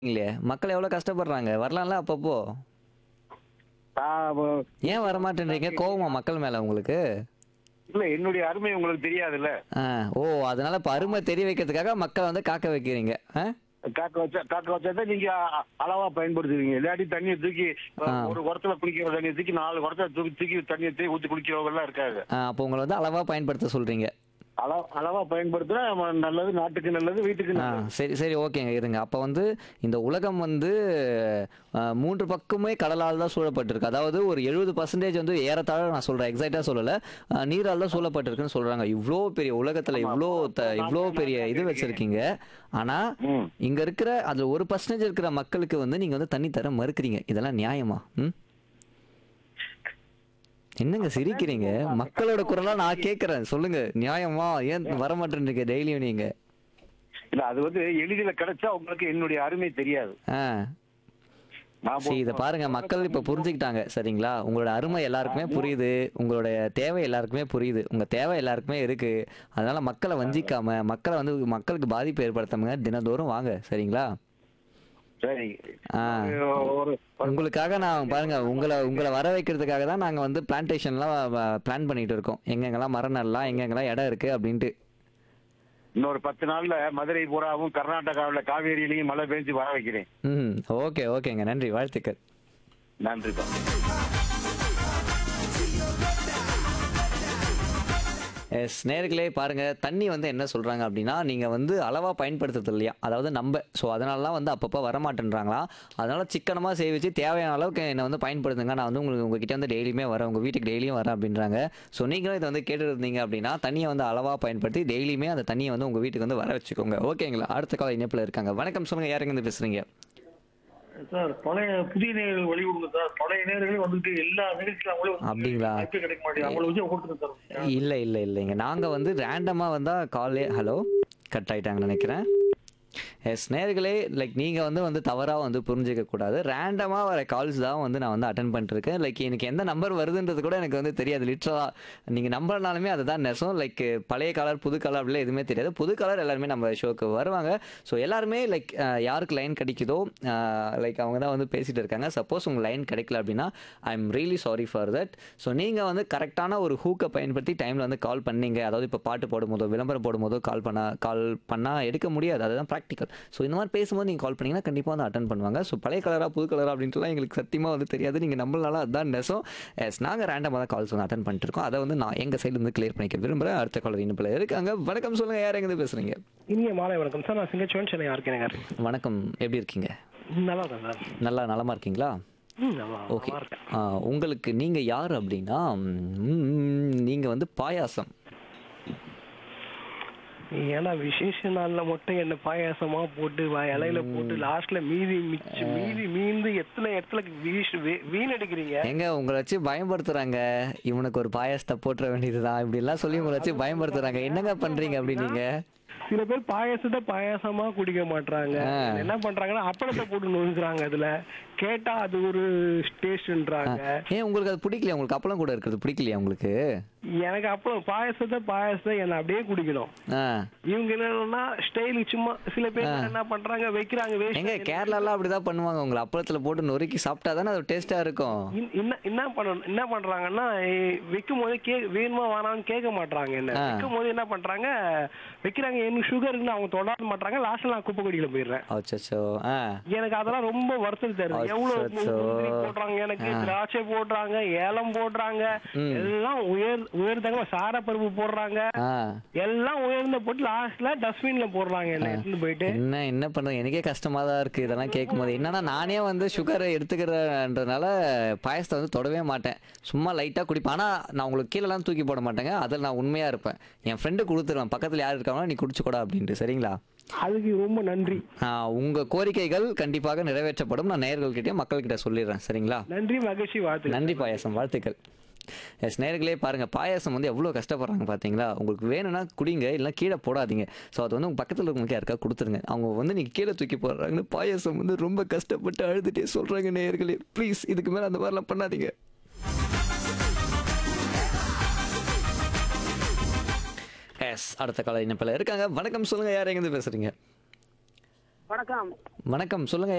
இல்லையே மக்கள் எவ்வளோ கஷ்டப்படுறாங்க வரலாம்ல அப்பப்போ நான் வ- ஏன் வரமாட்டேன்றீங்க கோவமா மக்கள் மேல உங்களுக்கு இல்ல என்னுடைய அருமை உங்களுக்கு தெரியாதுல்ல ஆ ஓ அதனால இப்ப அருமை தெரிய வைக்கிறதுக்காக மக்களை வந்து காக்க வைக்கிறீங்க ஆ? காக்க வச்சா காக்க வச்சா நீங்க அ- அளவா பயன்படுத்துவீங்க இல்லாட்டி தண்ணியை தூக்கி ஆ. ஒரு குடத்துல குளிக்கிற தண்ணியை தூக்கி நாலு குடத்துல தூக்கி தூக்கி தண்ணியை தூக்கி ஊத்தி குளிக்கிறவங்க எல்லாம் இருக்காங்க ஆ, அப்போ உங்களை வந்து அளவா பயன்படுத்த சொல்றீங்க அளவா அளவா பயன்படுத்தினா நம்ம நல்லது நாட்டுக்கு நல்லது வீட்டுக்கு ஆ நல்லது சரி சரி ஓகேங்க இருங்க அப்போ வந்து இந்த உலகம் வந்து ஆ, மூன்று பக்கமே கடலால் தான் சூழப்பட்டிருக்கு அதாவது ஒரு எழுபது பர்சன்டேஜ் வந்து ஏறத்தாழ நான் சொல்கிறேன் எக்ஸாக்டாக சொல்லலை ஆ, நீரால் தான் சூழப்பட்டிருக்குன்னு சொல்கிறாங்க இவ்வளோ பெரிய உலகத்தில் இவ்வளோ த இவ்வளோ பெரிய இது வச்சுருக்கீங்க ஆனால் ம். இங்கே இருக்கிற அதில் ஒரு பர்சன்டேஜ் இருக்கிற மக்களுக்கு வந்து நீங்கள் வந்து தண்ணி தர மறுக்கிறீங்க இதெல்லாம் நியாயமா ம் என்னங்க சிரிக்கிறீங்க மக்களோட குரலா நான் கேட்குறேன் சொல்லுங்க நியாயமா ஏன் வர மாட்டேன்றீங்க டெய்லியும் நீங்க இல்ல அது வந்து எளிதில கிடைச்சா உங்களுக்கு என்னுடைய அருமை தெரியாது ஆ நான் சரி இதை பாருங்க மக்கள் இப்ப புரிஞ்சுக்கிட்டாங்க சரிங்களா உங்களோட அருமை எல்லாருக்குமே புரியுது உங்களுடைய தேவை எல்லாருக்குமே புரியுது உங்க தேவை எல்லாருக்குமே இருக்கு அதனால மக்களை வஞ்சிக்காம மக்களை வந்து மக்களுக்கு பாதிப்பு ஏற்படுத்தாம தினந்தோறும் வாங்க சரிங்களா சரி ஆ. ஒரு உங்களுக்காக நான் பாருங்க உங்களை உங்களை வர வைக்கிறதுக்காக தான் நாங்க வந்து பிளான்டேஷன்லாம் பிளான் பண்ணிட்டு இருக்கோம் எங்கெங்கெல்லாம் மரம் நடலாம் எங்கெங்கெல்லாம் இடம் இருக்கு அப்படின்ட்டு இன்னொரு பத்து நாள்ல மதுரை பூராவும் கர்நாடகாவுல காவேரியிலையும் மழை பெஞ்சு வர வைக்கிறேன் ம் ஓகே ஓகேங்க நன்றி வாழ்த்துக்கள் நன்றிப்பா எஸ் நேர்களே பாருங்க தண்ணி வந்து என்ன சொல்றாங்க அப்படின்னா நீங்க வந்து அளவா பயன்படுத்துறது இல்லையா அதாவது நம்ம ஸோ அதனாலலாம் வந்து அப்பப்போ வரமாட்டேன்றாங்களாம் அதனால சிக்கனமா சேவிச்சு தேவையான அளவுக்கு என்னை வந்து பயன்படுத்துங்க நான் வந்து உங்களுக்கு உங்ககிட்ட வந்து டெய்லியுமே வரேன் உங்க வீட்டுக்கு டெய்லியும் வரேன் அப்படின்றாங்க ஸோ நீங்களும் இதை வந்து கேட்டு இருந்தீங்க அப்படின்னா தண்ணியை வந்து அளவா பயன்படுத்தி டெய்லியுமே அந்த தண்ணியை வந்து உங்க வீட்டுக்கு வந்து வர வச்சுக்கோங்க ஓகேங்களா அடுத்த கால இணைப்பில் இருக்காங்க வணக்கம் சொல்லுங்க யாருங்க இருந்து பேசுறீங்க சார் பழைய புதிய நேர்கள் வழி கொடுங்க சார் பழைய நேர்களே வந்துட்டு எல்லா நிகழ்ச்சியும் அவங்களே வந்து அப்படிங்களா? வாய்ப்பே கிடைக்க மாட்டேங்குது அவங்கள வச்சு கொடுத்துருங்க சார் இல்லை இல்லை இல்லைங்க நாங்கள் வந்து ரேண்டமாக வந்தால் காலே ஹலோ கட் ஆயிட்டாங்கன்னு நினைக்கிறேன் எஸ் நேர்களே லைக் நீங்கள் வந்து வந்து தவறாக வந்து புரிஞ்சிக்க கூடாது ரேண்டமாக வர கால்ஸ் தான் வந்து நான் வந்து அட்டன் பண்ணிருக்கேன் லைக் எனக்கு எந்த நம்பர் வருதுன்றது கூட எனக்கு வந்து தெரியாது லிட்ரலாக நீங்கள் நம்பர்னாலுமே அதுதான் நெசம் லைக் பழைய கலர் புது கலர் அப்படிலாம் எதுவுமே தெரியாது புது கலர் எல்லாருமே நம்ம ஷோக்கு வருவாங்க ஸோ எல்லாருமே லைக் யாருக்கு லைன் கிடைக்குதோ லைக் அவங்க தான் வந்து பேசிட்டு இருக்காங்க சப்போஸ் உங்கள் லைன் கிடைக்கல அப்படின்னா I am really sorry for that so நீங்கள் வந்து கரெக்டான ஒரு ஹூக்கை பயன்படுத்தி டைமில் வந்து கால் பண்ணீங்க அதாவது இப்போ பாட்டு போடும்போதோ விளம்பரம் போடும்போதோ கால் பண்ண கால் பண்ணால் எடுக்க முடியாது அதுதான் ப்ராக்டிக்கல் ஸோ இந்த மாதிரி பேசும்போது நீங்கள் கால் பண்ணீங்கன்னா கண்டிப்பாக வந்து அட்டன் பண்ணுவாங்க ஸோ பழைய கலரா புது கலரா அப்படின்ட்டுலாம் எங்களுக்கு சத்தியமாக வந்து தெரியாது நீங்கள் நம்மளால அதுதான் நெசம் எஸ் நாங்கள் ரேண்டமாக தான் கால்ஸ் வந்து அட்டன் பண்ணிட்டு இருக்கோம் அதை வந்து நான் எங்கள் சைடுலேருந்து கிளியர் பண்ணிக்க விரும்புகிறேன் அடுத்த காலர் இன்னும் இருக்காங்க வணக்கம் சொல்லுங்கள் யார் எங்கே பேசுகிறீங்க இனிய மாலை வணக்கம் சார் நான் சிங்கச்சுவன் சென்னை ஆர்கே நகர் வணக்கம் எப்படி இருக்கீங்க நல்லா இருக்கேன் சார் நல்லா நலமா இருக்கீங்களா ம் நல்லா ஓகே நல்லா இருக்கேன் உங்களுக்கு நீங்கள் யார் அப்படின்னா நீங்கள் வந்து பாயாசம் ஏன்னா விசேஷ நாள்ல மட்டும் என்ன பாயாசமா போட்டு வா- இலையில போட்டு லாஸ்ட்ல மீதி மிச்சு மீதி மீந்து எத்தனை இடத்துல வீஷ் வீ- வீணடிக்கிறீங்க எங்க உங்களை வச்சு பயன்படுத்துறாங்க இவனுக்கு ஒரு பாயாசத்தை போட்டுற வேண்டியதுதான் இப்படி எல்லாம் சொல்லி உங்களை வச்சு பயன்படுத்துறாங்க என்னங்க பண்றீங்க அப்படி நீங்க சில பேர் பாயாசத்தை பாயாசமா குடிக்க மாட்டாங்க ஆ. என்ன பண்றாங்கன்னா அப்பளத்தை போட்டு நொறுக்குறாங்க அதுல கேட்டா அது ஒரு டேஸ்ட்ன்றாங்க ஏன் உங்களுக்கு அது பிடிக்கலையா உங்களுக்கு அப்பளம் கூட இருக்கிறது பிடிக்கலையா உங்களுக்கு எனக்கு அப்பளம் பாயாசத்தை பாயாசத்தை என்ன அப்படியே குடிக்கணும் ஆ இவங்க என்னன்னா ஸ்டைலுக்கு சும்மா சில பேர் என்ன பண்றாங்க வைக்கிறாங்க எங்க வேஸ்ட் கேரளாலாம் அப்படிதான் பண்ணுவாங்க உங்களை அப்பளத்துல போட்டு நொறுக்கி சாப்பிட்டா தானே அது டேஸ்டா இருக்கும் என்ன என்ன பண்ணணும் என்ன பண்றாங்கன்னா ஏய், வைக்கும் போது கே வேணுமா வேணாம்னு கேட்க மாட்றாங்க என்ன ஆ. வைக்கும் போது என்ன பண்றாங்க வைக்கிறாங்க எனக்கு சுகர் இருக்குன்னு அவங்க தொடாத மாட்றாங்க லாஸ்ட்ல நான் குப்பை கொடியில போயிடுறேன் அச்சோ ஆ எனக்கு அதெல்லாம் ரொம்ப வருத்தம் தருது எவ்வளவு அச்சச்சோ. முந்திரி போடுறாங்க எனக்கு திராட்சை போடுறாங்க ஏலம் போடுறாங்க எல்லாம் உயர் உயர்ந்தங்க சாரப்பருப்பு போடுறாங்க ஆ எல்லாம் உயர்ந்த போட்டு லாஸ்ட்ல டஸ்ட்பின்ல போடுறாங்க என்ன எடுத்துட்டு போயிட்டு என்ன என்ன பண்றது எனக்கே கஷ்டமா தான் இருக்கு இதெல்லாம் கேட்கும்போது என்னன்னா நானே வந்து சுகரை எடுத்துக்கிறன்றதுனால பாயசத்தை வந்து தொடவே மாட்டேன் சும்மா லைட்டா குடிப்பேன் ஆனா நான் உங்களுக்கு கீழெல்லாம் தூக்கி போட மாட்டேங்க அதில் நான் உண்மையா இருப்பேன் என் ஃப்ரெண்டு கொடுத்துருவேன் பக்கத்துல யார் இருக்காங்களோ நீ குடிச்சு கூட அப்படின்ட்டு சரிங்களா அதுக்கு ரொம்ப நன்றி ஆஹ் உங்க கோரிக்கைகள் கண்டிப்பாக நிறைவேற்றப்படும் நான் நேயர்கள்கிட்டயும் மக்கள்கிட்ட சொல்லிடுறேன் சரிங்களா நன்றி மகிழ்ச்சி வாழ்த்து நன்றி பாயாசம் வாழ்த்துக்கள் எஸ் நேர்களே பாருங்க பாயாசம் வந்து எவ்வளோ கஷ்டப்படுறாங்க பார்த்தீங்களா உங்களுக்கு வேணும்னா குடிங்க இல்லை கீழே போடாதீங்க ஸோ அது வந்து உங்க பக்கத்தில் இருக்கவங்களுக்கு யாருக்கா கொடுத்துருங்க அவங்க வந்து நீங்கள் கீழே தூக்கி போடுறாங்கன்னு பாயாசம் வந்து ரொம்ப கஷ்டப்பட்டு அழுதுட்டே சொல்கிறாங்க நேயர்களே ப்ளீஸ் இதுக்கு மேலே அந்த மாதிரிலாம் பண்ணாதீங்க எஸ் அடுத்த கால இணைப்பில் இருக்காங்க வணக்கம் சொல்லுங்க யார் எங்கேருந்து பேசுறீங்க வணக்கம் வணக்கம் சொல்லுங்க